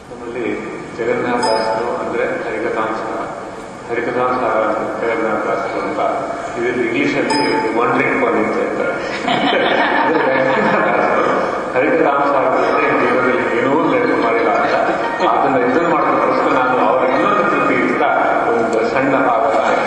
ನಮ್ಮಲ್ಲಿ ಜಗನ್ನಾಥದಾಸರು ಅಂದ್ರೆ ಹರಿಕಥಾಂಸಾರ ಹರಿಕಥಾಂಸಾರ ಅಂತ ಜಗನ್ನಾಥದಾಸರು ಅಂತ ಇದರಲ್ಲಿ ಇಂಗ್ಲಿಷಲ್ಲಿ ವಾಂಡ್ರಿಂಗ್ ಪಾಲಿಂಗ್ ಅಂತಾರೆ ಅದು ಜಗನ್ನಾಥದಾಸರು ಹರಿಕಥಾಂಸಾರ ಅಂದ್ರೆ ಜೀವನದಲ್ಲಿ ಏನೋ ನೆನಪು ಮಾಡಿಲ್ಲ ಅಂತ ಅದನ್ನ ಇದನ್ನು ಮಾಡಿದ ಪ್ರಶ್ನೆ ನಾನು ಅವರ ಇನ್ನೊಂದು ಕೃತಿ ಇಷ್ಟ ಒಂದು ಸಣ್ಣ ಭಾಗ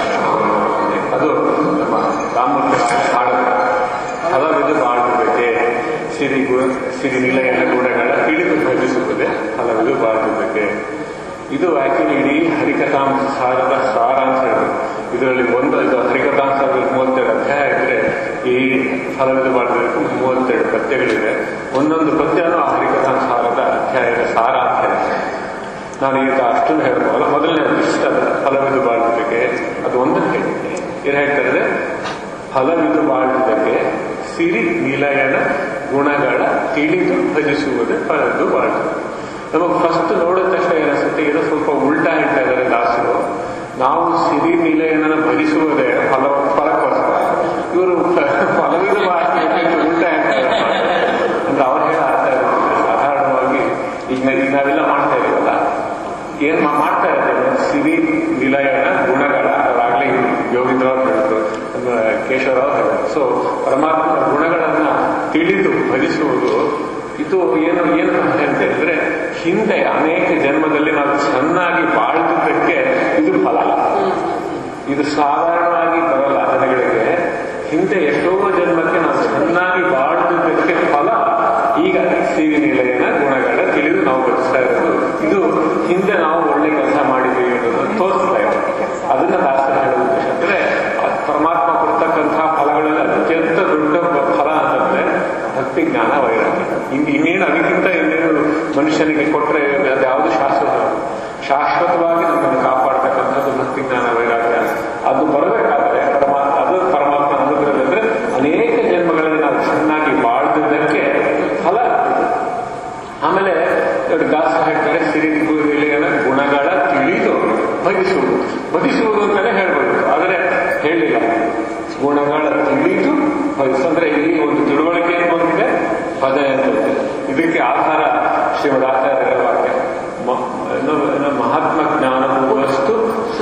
ಅದು ನಮ್ಮ ರಾಮಮೂರ್ತಿ ಹಾಡು ಹಲವಿದು ಬಾಳುವುದಕ್ಕೆ ಸಿರಿ ಗುಣ ಸಿರಿ ನಿಲಯನ ಗುಣಗಳ ತಿಳಿದು ಭಜಿಸುತ್ತದೆ ಹಲವಿದು ಬಾಳುವುದಕ್ಕೆ ಇದು ಆಕ್ಚುಲಿ ಇಡೀ ಹರಿಕಥಾಂಸಾರದ ಸಾರಾಂಶ ಇದು ಇದರಲ್ಲಿ ಒಂದು ಇದು ಹರಿಕಥಾಂಸದಲ್ಲಿ ಮೂವತ್ತೆರಡು ಅಧ್ಯಾಯ ಇದ್ರೆ ಈ ಫಲವಿದು ಬಾಳುವುದಕ್ಕೆ ಮೂವತ್ತೆರಡು ಪದ್ಯಗಳಿವೆ ಒಂದೊಂದು ಪದ್ಯನೂ ಆ ಹರಿಕಥಾಂಸಾರದ ಅಧ್ಯಾಯದ ಸಾರಾಂಶ ಇದೆ ನಾನು ಈಗ ಅಷ್ಟನ್ನು ಹೇಳ್ಬೋಲ್ಲ ಮೊದಲನೇ ಇಷ್ಟ ಫಲವಿದು ಬಾಳುವುದಕ್ಕೆ ಅದು ಒಂದಕ್ಕೆ ಏನ್ ಹೇಳ್ತಾರೆ ಫಲವಿದು ಬಾಳುವುದಕ್ಕೆ ಸಿರಿ ನಿಲಯನ ಗುಣಗಳ ತಿಳಿದು ಭಜಿಸುವುದೇ ಫಲವಿದು ಬಾಳುವುದು ನಮಗೆ ಫಸ್ಟ್ ನೋಡಿದ ತಕ್ಷಣ ಏನಿಸುತ್ತೆ ಏನೋ ಸ್ವಲ್ಪ ಉಲ್ಟಾ ಹೇಳ್ತಾ ಇದ್ದಾರೆ ದಾಸರು ನಾವು ಸಿರಿ ನಿಲಯನ ಭಜಿಸುವುದೇ ಫಲ ಫಲಕ್ಕೋಸ್ಕರ ಇವರು ಫಲವಿದು ಬಾಳುವುದಕ್ಕೆ ಉಲ್ಟಾ ಹೇಳ್ತಾರೆ ಅಂದ್ರೆ ಅವ್ರು ಹೇಳ ಅರ್ಥ ಇದೆ. ಸಾಧಾರಣವಾಗಿ ಈಗ ಈಗ ನಾವೆಲ್ಲ ಮಾಡ್ತಾ ಇದೀವಲ್ಲ ಏನ್ ಮಾ- ಮಾಡ್ತಾ ಇದ್ದೇವೆ ಸಿರಿ ನಿಲಯನ ಗುಣಗಳ ಆಗಲೇ ಯೋಗೀಂದ್ರವ್ರು ಹೇಳಿದ್ರು ನಮ್ಮ ಕೇಶವರಾವ್ ಹೇಳಿದ್ರು ಸೊ ಪರಮಾತ್ಮನ ಗುಣಗಳನ್ನ ತಿಳಿದು ಭಜಿಸುವುದು ಇದು ಏನು ಏನು ಅಂತ ಹೇಳಿದ್ರೆ ಹಿಂದೆ ಅನೇಕ ಜನ್ಮದಲ್ಲಿ ನಾವು ಚೆನ್ನಾಗಿ ಬಾಳುವುದಕ್ಕೆ ಇದು ಫಲ ಇದು ಸಾಧಾರಣವಾಗಿ ಬರಲ್ಲ ಜನಗಳಿಗೆ ಹಿಂದೆ ಎಷ್ಟೋ ಜನ್ಮಕ್ಕೆ ನಾವು ಚೆನ್ನಾಗಿ ಬಾಳುವುದಕ್ಕೆ ಫಲ ಈಗ ಸಿರಿ ನಿಲಯನ ಗುಣಗಳ ತಿಳಿದು ನಾವು ಬದುಕ್ತಾ ಇರೋದು ಇದು ಹಿಂದೆ ನಾವು ಒಳ್ಳೆ ಕೆಲಸ ಮಾಡಿದ್ದೀವಿ ಅನ್ನೋದು ತೋರಿಸ್ತಾ ಇದೆ ಅದನ್ನ ದಾಸರ ಹೇಳುವ ಉದ್ದೇಶ ಅಂದ್ರೆ ಆ ಪರಮಾತ್ಮ ಕೊಡ್ತಕ್ಕಂತಹ ಫಲಗಳಲ್ಲಿ ಅತ್ಯಂತ ದೊಡ್ಡ ಫಲ ಅಂತಂದ್ರೆ ಭಕ್ತಿ ಜ್ಞಾನ ವೈರಾಗ್ಯ ಇನ್ನು ಇನ್ನೇನು ಅದಕ್ಕಿಂತ ಇನ್ನೇನು ಮನುಷ್ಯನಿಗೆ ಕೊಟ್ಟರೆ ಅದ್ಯಾವುದು ಶಾಶ್ವತ ಶಾಶ್ವತವಾಗಿ ನಮ್ಮನ್ನು ಕಾಪಾಡ್ತಕ್ಕಂಥದ್ದು ಭಕ್ತಿ ಜ್ಞಾನ ವೈರಾಗ್ಯ ಅದು ಬರಬೇಕಾದ್ರೆ ಪರಮಾತ್ಮ ಅದು ಪರಮಾತ್ಮ ಅನುಗ್ರಹದಂದ್ರೆ ಅನೇಕ ಜನ್ಮಗಳಲ್ಲಿ ನಾವು ಚೆನ್ನಾಗಿ ಬಾಳ್ದುದಕ್ಕೆ ಫಲ ಆಮೇಲೆ ಇವ್ರು ದಾಸ ಹೇಳ್ತಾರೆ ಸಿರಿ ನಿಲಯನ ಗುಣಗಳ ತಿಳಿದು ಭಜಿಸುವುದು ಭಜಿಸುವುದು ಅಂತಾನೆ ಹೇಳ್ಬೋದು ಆದರೆ ಹೇಳಿಲ್ಲ ಗುಣಗಳ ತಿಳಿದು ಭಜಿಸು ಅಂದ್ರೆ ಇಲ್ಲಿ ಒಂದು ತಿಳುವಳಿಕೆ ಅಂತ ಒಂದಿದೆ ಭಜನೆ ಅಂತ ಇದೆ ಇದಕ್ಕೆ ಆಧಾರ ಶ್ರೀಮದ್ ಆಚಾರ್ಯರ ವಾಕ್ಯ ಮ- ಏನು- ಏನು ಮಹಾತ್ಮ ಜ್ಞಾನ ವಸ್ತು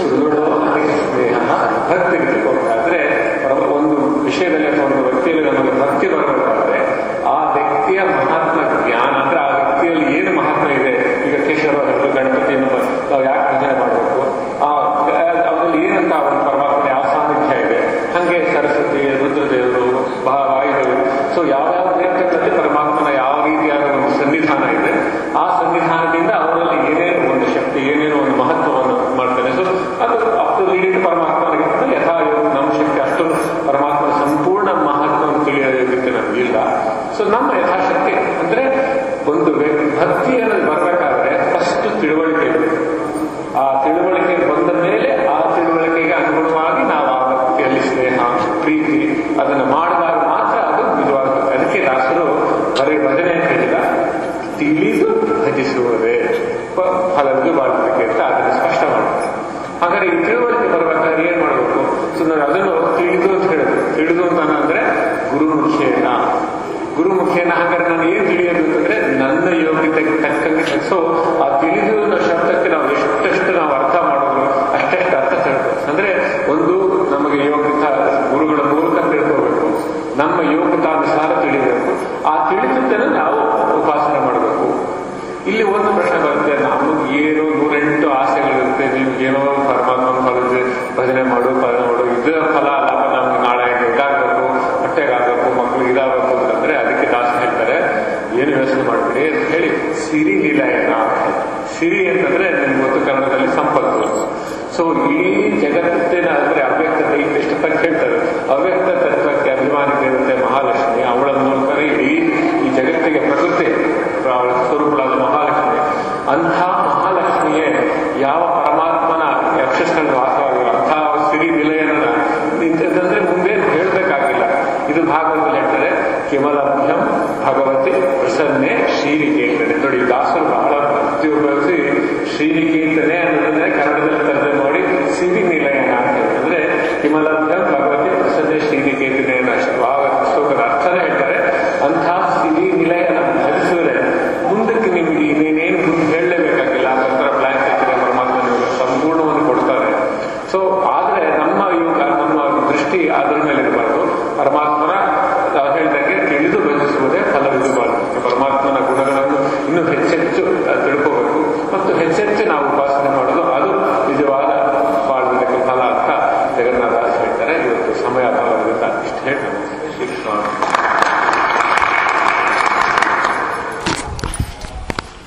ಸ್ನೇಹ ಭಕ್ತಿ ಆದ್ರೆ ಪರಮ- ಒಂದು ವಿಷಯದಲ್ಲಿ ಅಥವಾ ಒಂದು ವ್ಯಕ್ತಿಯಲ್ಲಿ ನಮಗೆ ಭಕ್ತಿ ಬರಬೇಕಾದ್ರೆ ಆ ವ್ಯಕ್ತಿಯ ಮಹಾತ್ಮ ಜ್ಞಾನ ಅಂದ್ರೆ ಆ ವ್ಯಕ್ತಿಯಲ್ಲಿ ಏನು ಮಹಾತ್ಮ ಇದೆ ಈಗ ಕೇಶವ ಹೇಳಿದ್ರು ಗಣಪತಿಯನ್ನು ಬ- ನಾವು ಯಾಕೆ ಭಜನೆ ಮಾಡಬೇಕು ಆ ಅವರಲ್ಲಿ ಏನಂತ ಒಂದು ಪರಮಾತ್ಮ ಯಾವ ಸಾನ್ನಿಧ್ಯ ಇದೆ ಹಂಗೆ ಸರಸ್ವತಿ ರುದ್ರದೇವರು ಬಾ- ವಾಯುದೇವರು ಸೊ ಯಾವ್ಯಾವ ದೇವತೆಗಳಲ್ಲಿ ಪರಮಾತ್ಮನ ಯಾವ ರೀತಿಯಾದ ಒಂದು ಸನ್ನಿಧಾನ ಇದೆ ಆ ಸನ್ನಿಧಾನದಿಂದ ಅವರಲ್ಲಿ ಏನೇನು ಒಂದು ಶಕ್ತಿ ಏನೇನು ಒಂದು ಮಹತ್ವವನ್ನು ಮಾಡ್ತಾನೆ ಸೊ ಅದು ಅಷ್ಟು ಲೀಡಿಂಗ್ ಪರಮಾತ್ಮನಿಗಿಂತ ಯಥಾ ನಮ್ಮ ಶಕ್ತಿ ಅಷ್ಟು ಪರಮಾತ್ಮನ ಸಂಪೂರ್ಣ ಮಹತ್ವವನ್ನು ತಿಳಿಯೋದಕ್ಕೆ ನಮಗಿಲ್ಲ ಸೊ ನಮ್ಮ ಯಥಾಶಕ್ತಿ ಅಂದ್ರೆ ಒಂದು ವ್ಯಕ್ತಿ ಭಕ್ತಿ ಅನ್ನೋದು ಬರಬೇಕಾದ್ರೆ ಫಸ್ಟ್ ತಿಳುವಳಿಕೆ ಇರಬೇಕು ಆ ತಿಳುವಳಿಕೆ ಬಂದ ಮೇಲೆ ಆ ತಿಳುವಳಿಕೆಗೆ ಅನುಗುಣವಾಗಿ ನಾವು ಆ ಭಕ್ತಿಯಲ್ಲಿ ಸ್ನೇಹ ಪ್ರೀತಿ ಅದನ್ನು ಮಾಡಿದಾಗ ಮಾತ್ರ ಅದು ನಿಜವಾಗುತ್ತೆ ಅದಕ್ಕೆ ದಾಸರು ಬರೀ ಭಜನೆ ಅಂತ ಹೇಳಿದ ತಿಳಿದು ಭಜಿಸುವುದೇ ಪ- ಫಲವಿದು ಬಾಳುವುದಕ್ಕೆ ಅಂತ ಅದನ್ನು ಸ್ಪಷ್ಟ ಮಾಡುತ್ತೆ ಹಾಗಾದ್ರೆ ಈ ತಿಳುವಳಿಕೆ ಬರ್ಬೇಕಾದ್ರೆ ಏನ್ ಮಾಡಬೇಕು ಸೊ ನಾನು ಅದನ್ನು ತಿಳಿದು ಅಂತ ಹೇಳಿದ್ರು ತಿಳಿದು ಅಂತ ಅಂದ್ರೆ ಗುರುಮುಖೇನ ಗುರುಮುಖೇನ ಹಾಗಾದ್ರೆ ನಾನು ಏನ್ ತಿಳಿಯೋದು ಅಂತಂದ್ರೆ ನನ್ನ ಯೋಗ್ಯತೆಗೆ ತಕ್ಕಂಗೆ ಸೊ ಆ ತಿಳಿದು ಅನ್ನೋ ಶಬ್ದಕ್ಕೆ ನಾವು ಎಷ್ಟೆಷ್ಟು ನಾವು ಅರ್ಥ ಮಾಡೋದು ಅಷ್ಟೆಷ್ಟು ಅರ್ಥ ತಿಳ್ಬೇಕು ಅಂದ್ರೆ ಒಂದು ನಮಗೆ ಯೋಗ್ಯತ ಗುರುಗಳ ಮೂಲಕ ತಿಳ್ಕೋಬೇಕು ನಮ್ಮ ಯೋಗ್ಯತಾನುಸಾರ ತಿಳಿಬೇಕು ಆ ತಿಳಿದಿದ್ದನ್ನು ನಾವು ಉಪಾಸನೆ ಮಾಡಬೇಕು ಇಲ್ಲಿ ಒಂದು ಪ್ರಶ್ನೆ ಬರುತ್ತೆ ನಮಗೆ ಏನೋ ನೂರೆಂಟು ಆಸೆಗಳಿರುತ್ತೆ ನೀವು ಏನೋ ಪರಮಾತ್ಮನ ಫಲದ ಭಜನೆ ಮಾಡು ಭಜನೆ ಮಾಡು ಇದರ ಫಲ ಲಾಭ ನಮ್ಗೆ ನಾಳೆ ಇದಾಗಬೇಕು ಹೊಟ್ಟೆಗಾಗಬೇಕು ಮಕ್ಕಳು ಇದಾಗಬೇಕು ಅಂತಂದ್ರೆ ಅದಕ್ಕೆ ದಾಸ ಹೇಳ್ತಾರೆ ಏನು ಯೋಚನೆ ಮಾಡ್ಬಿಡಿ ಅಂತ ಹೇಳಿ ಸಿರಿ ನಿಲಯನ ಸಿರಿ ಅಂತಂದ್ರೆ ನಿಮ್ಗೆ ಗೊತ್ತು ಕನ್ನಡದಲ್ಲಿ ಸಂಪತ್ತು ಸೊ ಇಡೀ ಜಗತ್ತಿನ ಅಂದ್ರೆ ಅವ್ಯಕ್ತತೆ ಇಷ್ಟು ತನಕ ಹೇಳ್ತಾರೆ ಅವ್ಯಕ್ತ ತತ್ವಕ್ಕೆ ಅಭಿಮಾನಿ ದೇವತೆ ಮಹಾಲಕ್ಷ್ಮಿ ಅವಳ ಮೂಲಕ ಇಡೀ ಈ ಜಗತ್ತಿಗೆ ಪ್ರಕೃತಿ ಅವಳ ಸ್ವರೂಪಳಾದ ಮಹಾಲಕ್ಷ್ಮಿ ಅಂಥ ಮಹಾಲಕ್ಷ್ಮಿಯೇ ಯಾವ ಪರಮಾತ್ಮನ ಯಕ್ಷಸ್ಥಳ ವಾಸವಾಗಿಲ್ಲ ಅಂಥ ಸಿರಿ ನಿಲಯನ ಇಂಥದ್ದಂದ್ರೆ ಮುಂದೆ ಹೇಳ್ಬೇಕಾಗಿಲ್ಲ ಇದು ಭಾಗವತದಲ್ಲಿ ಹೇಳ್ತಾರೆ ಕಿಮಲಭ್ಯಂ ಭಗವತಿ ಪ್ರಸನ್ನೆ ಶ್ರೀನಿಕೇತನೆ ನೋಡಿ ದಾಸರು ಬಹಳ ಭಕ್ತಿ ಉಪಯೋಗಿಸಿ ಶ್ರೀನಿಕೇತನೆ ಅನ್ನೋದನ್ನೇ ಕನ್ನಡದಲ್ಲಿ ತರ್ಜಮೆ ಮಾಡಿ ಸಿರಿ ನಿಲಯನ ಅಂತ ಹೇಳಿ ಅಂದ್ರೆ ಕಿಮಲಭ್ಯಂ ಭಗವತಿ ಪ್ರಸನ್ನೆ ಶ್ರೀನಿಕೇತನೆ ಅದ್ರ ಮೇಲೆ